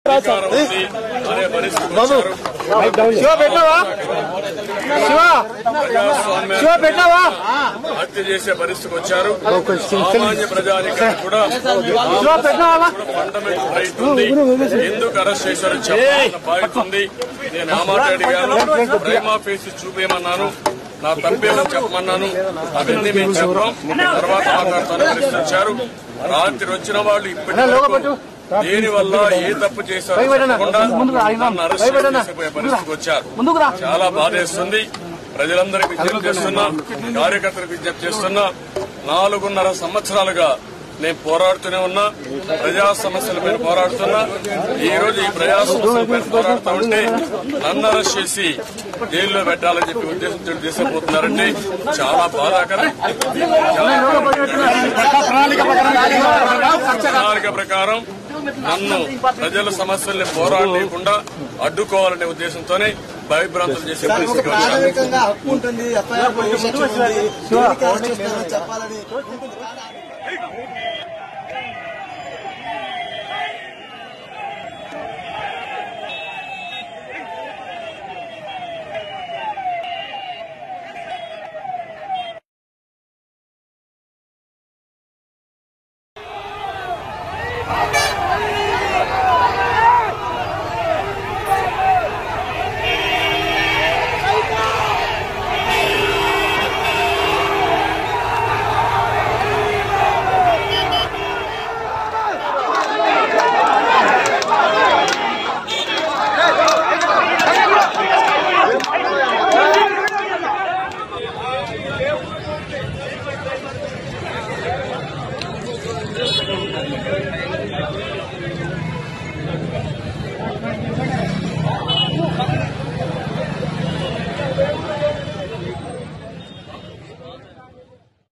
అధికారం ఉంది అనే పరిస్థితికి వచ్చారు. శివ పెట్టినావా శివ ప్రజాస్వామ్యాన్ని శివ పెట్టినావా హత్య చేసే పరిస్థితికి వచ్చారు సామాన్య ప్రజానికానికి కూడా శివ పెట్టినావా ఫండమెంటల్ రైట్ ఉంది ఎందుకు అరెస్ట్ చేశారో చెప్పాలన్న బాధ్యత ఉంది నేను ఆ మాట అడిగాను ప్రేమా ఫేసి చూపేయమన్నాను నా తప్పేమో చెప్పమన్నాను అవన్నీ మేము చెప్పాం తర్వాత మాట్లాడతాను ప్రశ్నించారు రాత్రి వచ్చిన వాళ్ళు ఇప్పటి దేని వల్ల ఏ తప్పు చేశారో చెప్పకుండా నన్ను అరెస్ట్ చేసే పరిస్థితికి వచ్చారు ముందుకు రా చాలా బాధేస్తుంది ప్రజలందరికీ విజ్ఞప్తి చేస్తున్నా కార్యకర్తలకు విజ్ఞప్తి చేస్తున్నా నాలుగున్నర సంవత్సరాలుగా నేను పోరాడుతూనే ఉన్నా ప్రజా సమస్యల మీద పోరాడుతున్నా ఈ రోజు ఈ ప్రజా సమస్యల మీద పోరాడుతూ ఉంటే నన్ను అరెస్ట్ చేసి జైల్లో పెట్టాలని చెప్పి ఉద్దేశంతో తీసుకుపోతున్నారంటే చాలా బాధాకరం ప్రణాళిక ప్రకారం నన్ను ప్రజల సమస్యల్ని పోరాడలేకుండా అడ్డుకోవాలనే ఉద్దేశంతోనే భయభ్రాంతులు చేసే పరిస్థితికి వచ్చారు ప్రాథమికంగా హక్కు ఉంటుంది ఎఫ్ఐఆర్ పోలీసు ఉంది దీనికి అరెస్ట్ చేస్తారని చెప్పాలని ఉంటుంది